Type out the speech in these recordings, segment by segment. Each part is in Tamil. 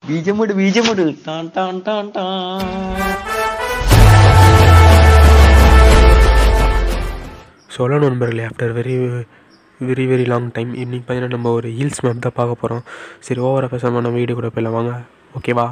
ബീജമിട് ബീജമിട് ടാൻ ടാൻ ടാൻ ടാൻ சொல்ல நண்பர்களே after very very very long time இன்னைக்கு பார்த்தீங்கன்னா நம்ம ஒரு ஹில்ஸ் மேப் தான் பார்க்க போகிறோம் சரி ஓவராக பேசாமல் நம்ம வீடியோ கூட போயிடலாம் வாங்க ஓகேவா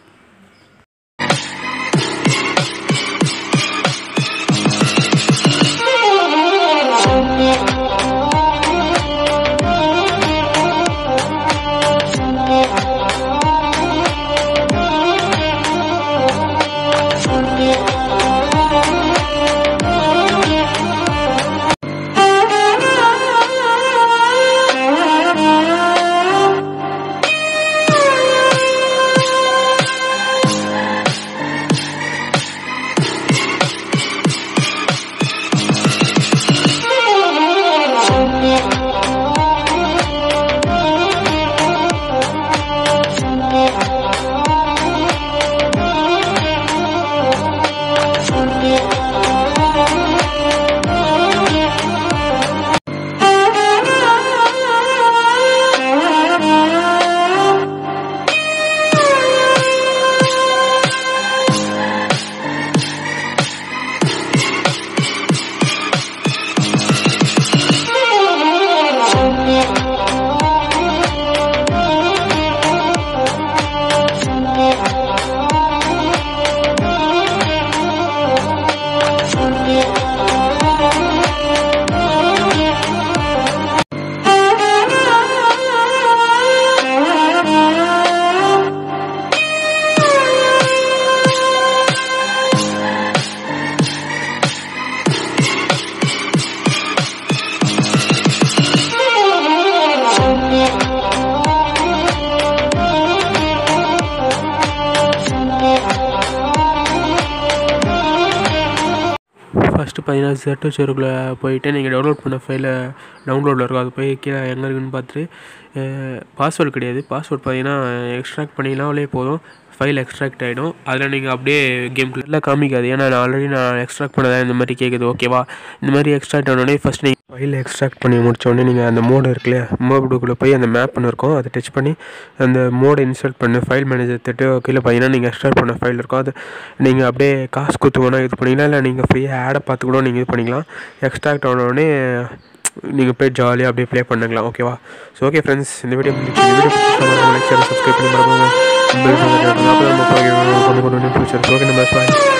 ஃபஸ்ட்டு பார்த்தீங்கன்னா ஜெட்டோ செருக்குள்ளே போயிட்டு நீங்கள் டவுன்லோட் பண்ண ஃபைலை டவுன்லோடில் இருக்கும் அது போய் கீழே எங்கே இருக்குன்னு பார்த்துட்டு பாஸ்வேர்டு கிடையாது பாஸ்வேர்ட் பார்த்தீங்கன்னா எக்ஸ்ட்ராக்ட் பண்ணிங்கனாலே போதும் ஃபைல் எக்ஸ்ட்ராக்ட் ஆகிடும் அதில் நீங்கள் அப்படியே கேம் எல்லாம் காமிக்காது ஏன்னா நான் ஆல்ரெடி நான் எக்ஸ்ட்ராக்ட் பண்ணதான் இந்த மாதிரி கேட்குது ஓகேவா இந்த மாதிரி எக்ஸ்ட்ராக்ட் ஆனோடனே ஃபஸ்ட் நீங்கள் ஃபைல் எக்ஸ்ட்ராக்ட் பண்ணி முடிச்சோடனே நீங்கள் அந்த மோடு இருக்குல்லையா மோடுக்குள்ளே போய் அந்த மேப்னு இருக்கும் அதை டச் பண்ணி அந்த மோடை இன்சர்ட் பண்ணி ஃபைல் மேனேஜர் திட்டு கீழே பார்த்தீங்கன்னா நீங்கள் எக்ஸ்ட்ராக்ட் பண்ண ஃபைல் இருக்கும் அது நீங்கள் அப்படியே காசு கொடுத்து வேணால் இது பண்ணிக்கலாம் இல்லை நீங்கள் ஃப்ரீயாக ஆடை பார்த்து கூட நீங்கள் இது பண்ணிக்கலாம் எக்ஸ்ட்ராக்ட் ஆனோடனே நீங்கள் போய் ஜாலியாக அப்படியே ப்ளே பண்ணிக்கலாம் ஓகேவா ஸோ ஓகே ஃப்ரெண்ட்ஸ் இந்த வீடியோ முடிச்சு இந்த வீடியோ பிடிச்சா லைக் ஷேர் சப்ஸ்கிரைப் பண்ணி மறக்காம பெல் பட்டன் அப்போ நம்ம கொண்டு கொண்டு ஃபியூச்சர் ஓகே நம்ம பாய்